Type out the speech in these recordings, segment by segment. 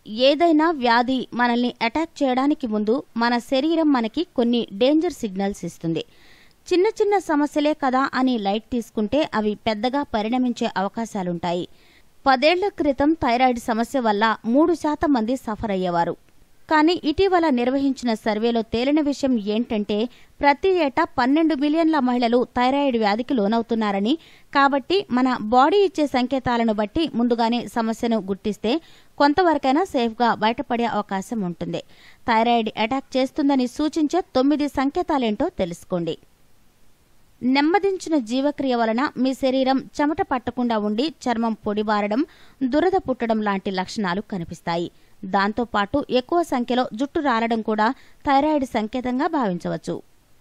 ఏదైనా వ్యాధి మనల్ని అటాక్ చేయడానికి ముందు మన శరీరం మనకి కొన్ని డేంజర్ సిగ్నల్స్ ఇస్తుంది చిన్న చిన్న సమస్యలే కదా అని లైట్ తీసుకుంటే అవి పెద్దగా పరిణమించే అవకాశాలుంటాయి పదేళ్ల క్రితం థైరాయిడ్ సమస్య వల్ల మూడు శాతం మంది సఫర్ అయ్యేవారు కానీ ఇటీవల నిర్వహించిన సర్వేలో తేలిన విషయం ఏంటంటే ప్రతి ఏటా పన్నెండు మిలియన్ల మహిళలు థైరాయిడ్ వ్యాధికి లోనవుతున్నారని కాబట్టి మన బాడీ ఇచ్చే సంకేతాలను బట్టి ముందుగానే సమస్యను గుర్తిస్తే కొంతవరకైనా సేఫ్గా బయటపడే అవకాశం ఉంటుంది థైరాయిడ్ అటాక్ చేస్తుందని సూచించే తొమ్మిది సంకేతాలేంటో తెలుసుకోండి నెమ్మదించిన జీవక్రియ వలన మీ శరీరం చెమట పట్టకుండా ఉండి చర్మం పొడిబారడం దురద పుట్టడం లాంటి లక్షణాలు కనిపిస్తాయి దాంతోపాటు ఎక్కువ సంఖ్యలో జుట్టు రాలడం కూడా థైరాయిడ్ సంకేతంగా భావించవచ్చు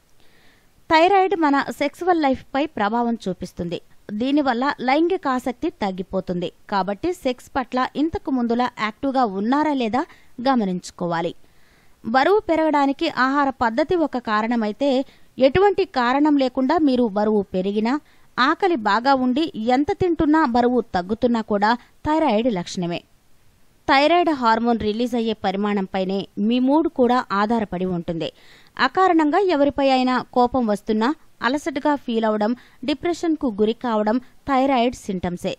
థైరాయిడ్ మన సెక్సువల్ లైఫ్పై ప్రభావం చూపిస్తుంది దీనివల్ల లైంగిక ఆసక్తి తగ్గిపోతుంది కాబట్టి సెక్స్ పట్ల ఇంతకు ముందులా యాక్టివ్గా ఉన్నారా లేదా గమనించుకోవాలి బరువు పెరగడానికి ఆహార పద్ధతి ఒక కారణమైతే ఎటువంటి కారణం లేకుండా మీరు బరువు పెరిగినా ఆకలి బాగా ఉండి ఎంత తింటున్నా బరువు తగ్గుతున్నా కూడా థైరాయిడ్ లక్షణమే థైరాయిడ్ హార్మోన్ రిలీజ్ అయ్యే పరిమాణంపైనే మీ మూడ్ కూడా ఆధారపడి ఉంటుంది అకారణంగా ఎవరిపై అయినా కోపం వస్తున్నా అలసటగా ఫీల్ అవడం డిప్రెషన్కు గురి కావడం థైరాయిడ్ సింటమ్సే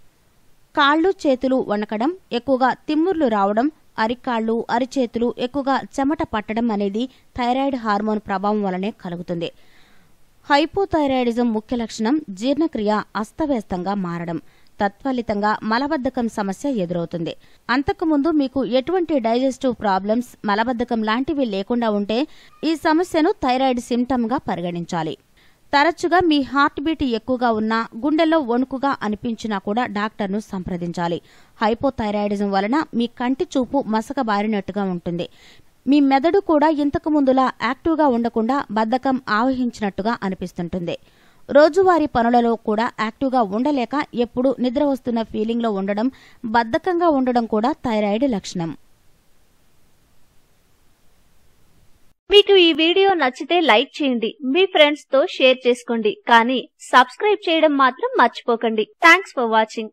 కాళ్ళు చేతులు వణకడం ఎక్కువగా తిమ్ముర్లు రావడం అరికాళ్ళు అరిచేతులు ఎక్కువగా చెమట పట్టడం అనేది థైరాయిడ్ హార్మోన్ ప్రభావం వలనే కలుగుతుంది హైపోథైరాయిడిజం ముఖ్య లక్షణం జీర్ణక్రియ అస్తవ్యస్తంగా మారడం తత్ఫలితంగా మలబద్ధకం సమస్య ఎదురవుతుంది అంతకుముందు మీకు ఎటువంటి డైజెస్టివ్ ప్రాబ్లమ్స్ మలబద్ధకం లాంటివి లేకుండా ఉంటే ఈ సమస్యను థైరాయిడ్ సిమ్టమ్గా పరిగణించాలి తరచుగా మీ హార్ట్ బీట్ ఎక్కువగా ఉన్నా గుండెల్లో వణుకుగా అనిపించినా కూడా డాక్టర్ను సంప్రదించాలి హైపోథైరాయిడిజం వలన మీ కంటి చూపు మసకబారినట్టుగా ఉంటుంది మీ మెదడు కూడా ఇంతకు ముందులా యాక్టివ్గా ఉండకుండా బద్ధకం ఆవహించినట్టుగా అనిపిస్తుంటుంది రోజువారీ పనులలో కూడా యాక్టివ్గా ఉండలేక ఎప్పుడు నిద్ర వస్తున్న ఫీలింగ్లో ఉండడం బద్ధకంగా ఉండడం కూడా థైరాయిడ్ లక్షణం మీకు ఈ వీడియో నచ్చితే లైక్ చేయండి మీ ఫ్రెండ్స్ తో షేర్ చేసుకోండి కానీ సబ్స్క్రైబ్ చేయడం మాత్రం మర్చిపోకండి థ్యాంక్స్ ఫర్ వాచింగ్